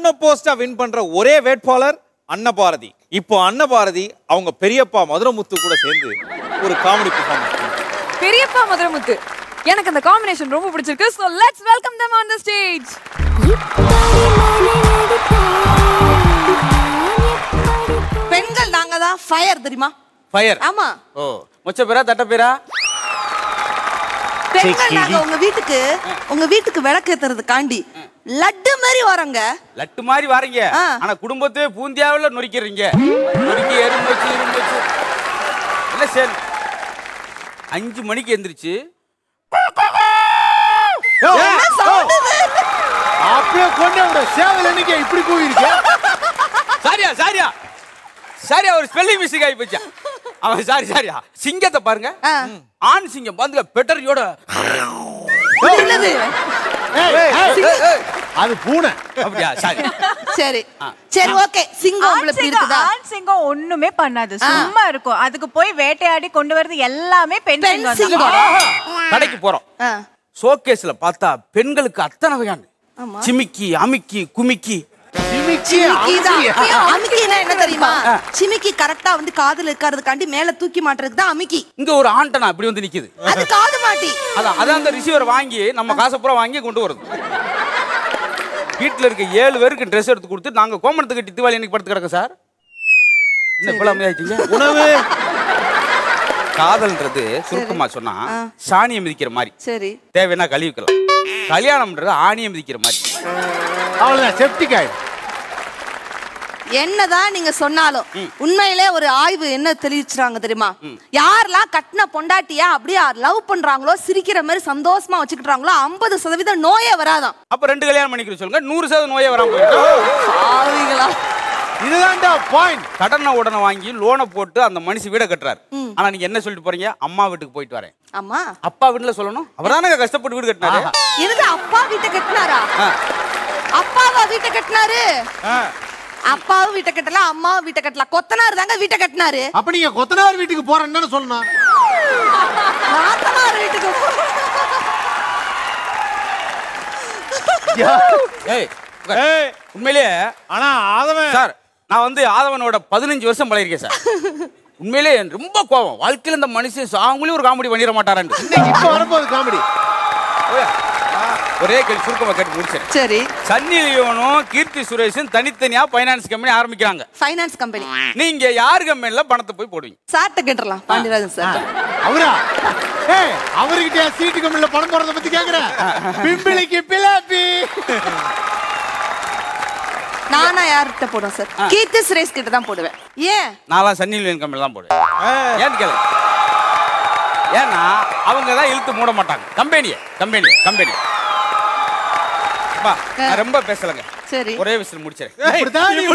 அன்அப்போஸ்டா win பண்ற ஒரே வேட்பாளர் அன்னபாரதி இப்போ அன்னபாரதி அவங்க பெரியப்பா மதுரமுத்து கூட சேர்ந்து ஒரு காமெடி பெர்ஃபார்மன்ஸ் பெரியப்பா மதுரமுத்து எனக்கு அந்த காம்பினேஷன் ரொம்ப பிடிச்சிருக்கு so let's welcome them on the stage பெண்கள் நாங்க தான் ஃபயர் தெரியுமா ஃபயர் ஆமா ஓ மொச்ச பேரா தட்ட பேரா பெண்கள் நாங்க உங்க வீட்டுக்கு உங்க வீட்டுக்கு விளக்கு ஏத்துறதுக்காண்டி லட்டு மாதிரி வரோங்க லட்டு மாதிரி வாரீங்க ஆ. ஆனா குடும்பத்தையே பூந்தியாவில் நொறிக்கிறீங்க நொறுக்கி எறும்பு வச்சு எறும்பு வச்சு இல்ல சரி அஞ்சு மணிக்கு எந்திரிச்சு அப்படியே கொண்டு விட சேவல் என்னைக்கு இப்படி கூவிருக்க சாரியா சாரியா சாரியா ஒரு ஸ்பெல்லிங் மிஸ்டேக் ஆகி போச்சா அவன் சாரி சாரியா சிங்கத்தை பாருங்க ஆ. ஆண் சிங்கம் பாருங்க பெட்டரியோட இது என்னது அது பூனை அப்படியா சாரி சரி சரி ஓகே சிங்கம் ஆண் உங்களுக்கு சிங்கம் இருக்குதா ஆண் சிங்கம் ஒண்ணுமே பண்ணாது சும்மா இருக்கும் அதுக்கு போய் வேட்டையாடி கொண்டு வரது எல்லாமே பெண் பெண் சிங்கம் தான். சிங்கம் கடைக்கு போறோம் ஆ. ஷோகேஸ்ல பார்த்தா பெண்களுக்கு அத்தனை வகையான ஆமா. சிமிக்கி அமிக்கி குமிக்கி சிமிக்கி சிமிக்கிதான். அமுக்கியா? அமுக்கினா என்ன தெரியுமா சிமிக்கி கரெக்டா வந்து காதுல இருக்கிறதுக்காண்டி மேல தூக்கி மாட்டுறதுக்கு தான் அமுக்கி இங்க ஒரு ஆண்டனா இப்படி வந்து நிக்குது அது காது மாட்டி அதான் அதான் அந்த ரிசீவர் வாங்கி நம்ம காசை பூரா வாங்கி கொண்டு வருது வீட்டுல இருக்க ஏழு பேருக்கு ட்ரெஸ் எடுத்து கொடுத்து நாங்க கோமணத்துக்கு கட்டி திவாலி இன்னைக்கு படுத்து கிடக்க சார் என்ன இப்ப அமைதியாயிட்டீங்க உணவு காதல்ன்றது சுருக்கமா சொன்னா சாணியை மிதிக்கிற மாதிரி சரி தேவைன்னா கழுவிக்கலாம் கல்யாணம்ன்றது ஆணியை மிதிக்கிற மாதிரி அவ்வளவுதான் செப்டிக் ஆயிடும் என்னதான் நீங்க சொன்னாலும் உண்மையிலே ஒரு ஆய்வு என்ன தெளிவிச்சுறாங்க தெரியுமா யாரெல்லாம் கட்டின பொண்டாட்டியா அப்படியே லவ் பண்றாங்களோ சிரிக்கிற மாதிரி சந்தோஷமா வச்சுக்கிட்டாங்களோ ஐம்பது சதவீதம் நோயே வராதாம் அப்ப ரெண்டு கல்யாணம் பண்ணிக்கிற சொல்லுங்க நூறு சதவீதம் நோயே வராம போயிடும் ஆவிகளா இதுதான்டா பாயிண்ட் கடனை உடனே வாங்கி லோனை போட்டு அந்த மனுஷன் வீடை கட்டுறாரு ஆனா நீங்க என்ன சொல்லிட்டு போறீங்க அம்மா வீட்டுக்கு போயிட்டு வரேன் ஆமா அப்பா வீட்டுல சொல்லணும் அவர்தானே கஷ்டப்பட்டு வீடு கட்டினாரு இருது அப்பா வீட்டை கட்டினாரா ஆ. அப்பாவா வீட்டை கட்டினாரு அப்பாவும் வீட்டை கட்டல அம்மாவும் வீட்டை கட்டல கொத்தனார் தாங்க வீட்டை கட்டினாரு அப்ப நீங்க கொத்தனார் வீட்டுக்கு போறேன்னு சொல்லணும் நாத்தனார் வீட்டுக்கு ஏய் உட்கார். ஏய், உண்மையிலேயே ஆனா ஆதவன் சார் நான் வந்து ஆதவனோட பதினஞ்சு வருஷம் பழகிருக்கேன் சார் உண்மையிலே எனக்கு ரொம்ப கோவம் வாழ்க்கையில் இந்த மனுஷன் சாங்குலயும் ஒரு காமெடி பண்ணிட மாட்டாரான்னு இன்னைக்கு இப்ப வரும்போது காமெடி ஓயா. ஒரே கேள்வி சுருக்கமா கேட்டு முடிச்சேன் சரி சன்னி லியோனும் கீர்த்தி சுரேஷும் தனித்தனியா பைனான்ஸ் கம்பெனி ஆரம்பிக்கிறாங்க ஃபைனான்ஸ் கம்பெனி நீங்க யார் கம்பெனில பணத்தை போய் போடுவீங்க சார்ட்ட கேட்டுறலாம் பாண்டியராஜன் சார் அவரா ஏய் அவர்கிட்ட சீட்டு கம்பெனில பணம் போறத பத்தி கேக்குற பிம்பிளிக்கு பிலாப்பி நானா யார்கிட்ட போடுவேன் சார் கீர்த்தி சுரேஷ் கிட்ட தான் போடுவேன் ஏன் நான்லாம் சன்னி லியோன் கம்பெனில தான் போடுவேன் ஏன்னு கேளு ஏன்னா அவங்க தான் இழுத்து மூட மாட்டாங்க கம்பெனியை கம்பெனி கம்பெனி அப்பா நான் ரொம்ப பேசலைங்க சரி ஒரே விஷயம் முடிச்சிடறேன் இப்படித்தான் நீ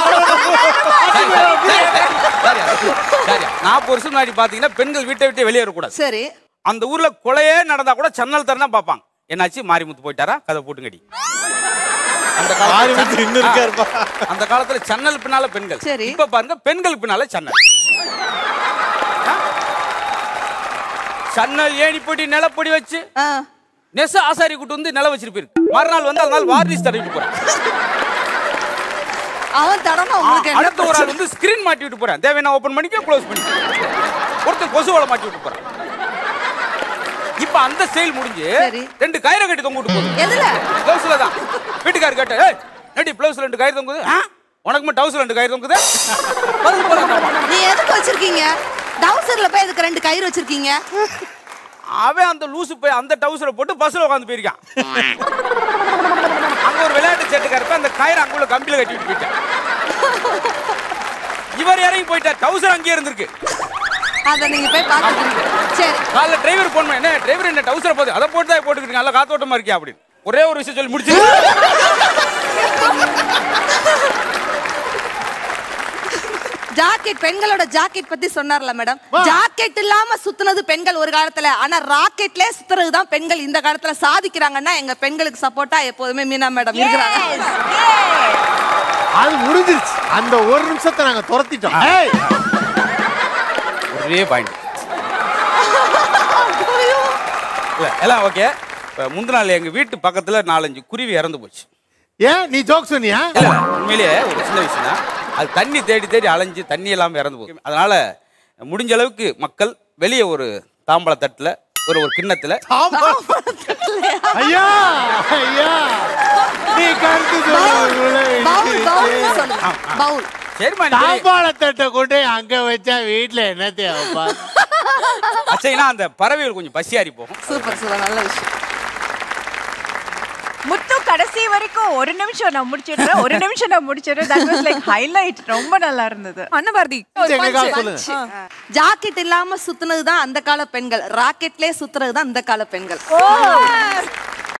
சரியா சரியா நாற்பது வருஷம் முன்னாடி பாத்தீங்கன்னா பெண்கள் வீட்டை விட்டு வெளியே வரக்கூடாது சரி அந்த ஊர்ல கொலையே நடந்தா கூட சன்னல் திறந்தா பார்ப்பாங்க என்னாச்சு மாரிமுத்து போயிட்டாரா கதை போட்டுங்கடி அந்த மாரிமுத்து காலத்துல இன்னும் இருக்காருப்பா. அந்த காலத்துல சன்னல் பின்னால பெண்கள் சரி. இப்ப பாருங்க பெண்கள் பின்னால சன்னல் ஆ? சன்னல் ஏணிப்படி நிலப்படி வச்சு ஆ நெச ஆசாரி கூட்டு வந்து நில வச்சிட்டு போயிருக்கு மறுநாள் வந்து அதனால வார்னிஷ் தடவிட்டு போறேன் அவன் தடமா உங்களுக்கு என்ன அடுத்த ஒரு ஆள் பிரச்சனை? வந்து ஸ்கிரீன் மாட்டி விட்டு போறேன் தேவையான ஓபன் பண்ணிக்க க்ளோஸ் பண்ணி ஒருத்தன் கொசுவலை மாட்டி விட்டு போறேன் இப்ப அந்த செயல் முடிஞ்சு சரி. ரெண்டு கயிறை கட்டி தொங்க விட்டு போகுது எதுல பிளவுஸ்ல தான் வீட்டுக்காரர் கேட்ட ஏய் நடி பிளவுஸ்ல ரெண்டு கயிறு தொங்குது ஆ? உனக்கு மட்டும் டவுஸ்ல ரெண்டு கயிறு தொங்குது பதில் போடுங்க. நீ எதுக்கு வச்சிருக்கீங்க டவுசர்ல போய் எதுக்கு ரெண்டு கயிறு வச்சிருக்கீங்க அவன் அந்த லூசு போய் அந்த டவுசரை போட்டு பஸ்ல உட்காந்து போயிருக்கான் அங்க ஒரு விளையாட்டு சேட்டுக்காரப்ப அந்த கயிறு அங்க உள்ள கம்பியில கட்டி விட்டு போயிட்டான் இவர் இறங்கி போயிட்டார் டவுசர் அங்கேயே இருந்திருக்கு அத நீங்க போய் பாத்துக்கீங்க சரி காலைல டிரைவர் ஃபோன் பண்ண என்ன டிரைவர் என்ன டவுசர் போகுது அதை போட்டு தான் போட்டுக்கிட்டு நல்லா காத்தோட்டமா இருக்கியா அப்படின்னு ஒரே ஒரு விஷயம் சொல்லி முடிச்சு ஜாக்கெட் பெண்களோட ஜாக்கெட் பத்தி சொன்னார்ல மேடம் ஜாக்கெட் இல்லாம சுத்துனது பெண்கள் ஒரு காலத்துல ஆனா ராக்கெட்லயே சுத்துறது தான் பெண்கள் இந்த காலத்துல சாதிக்கிறாங்கன்னா எங்க பெண்களுக்கு சப்போர்ட்டா எப்போதுமே மீனா மேடம் இருக்கிறாங்க Yes, yes. அது முடிஞ்சிருச்சு அந்த ஒரு நிமிஷத்தை நாங்க துரத்திட்டோம் ஏய், ஒரே பாயிண்ட் இல்ல எல்லாம் ஓகே இப்போ முந்தின நாள் எங்க வீட்டு பக்கத்துல நாலஞ்சு குருவி இறந்து போச்சு ஏன் நீ ஜோக் சொன்னியா இல்ல, இல்ல, உண்மையிலேயே ஒரு சின்ன விஷயம் தான் அது தண்ணி தேடி தேடி அலைஞ்சு தண்ணி இல்லாம இறந்து போகும் அதனால முடிஞ்ச அளவுக்கு மக்கள் வெளியே ஒரு தாம்பழ தட்டுல ஒரு ஒரு கிண்ணத்துல ஐயா ஐயா நீ கருத்து பவுல் பவுல் சொல்லுங்க பவுல் சரிம்மா நீ வெளிய- தாம்பாளத்தட்டை கொண்டு போய் அங்க வச்சா வீட்டுல என்ன தேவைப்பா அச்சைனா அந்த பறவைகள் கொஞ்சம் பசியாரி போகும் சூப்பர் சூப்பர் நல்ல விஷயம் முத்து கடைசி வரைக்கும் ஒரு நிமிஷம் நான் முடிச்சிடுறேன் ஒரு நிமிஷம் நான் முடிச்சிடுறேன் தட் வாஸ் லைக் ஹைலைட் ரொம்ப நல்லா இருந்தது அன்னபாரதி ஒரு எங்க punch. கால சொல்லுங்க. ஜாக்கெட் இல்லாம சுத்துனது தான் அந்த கால பெண்கள் ராக்கெட்லயே சுத்துறது தான் இந்த கால பெண்கள்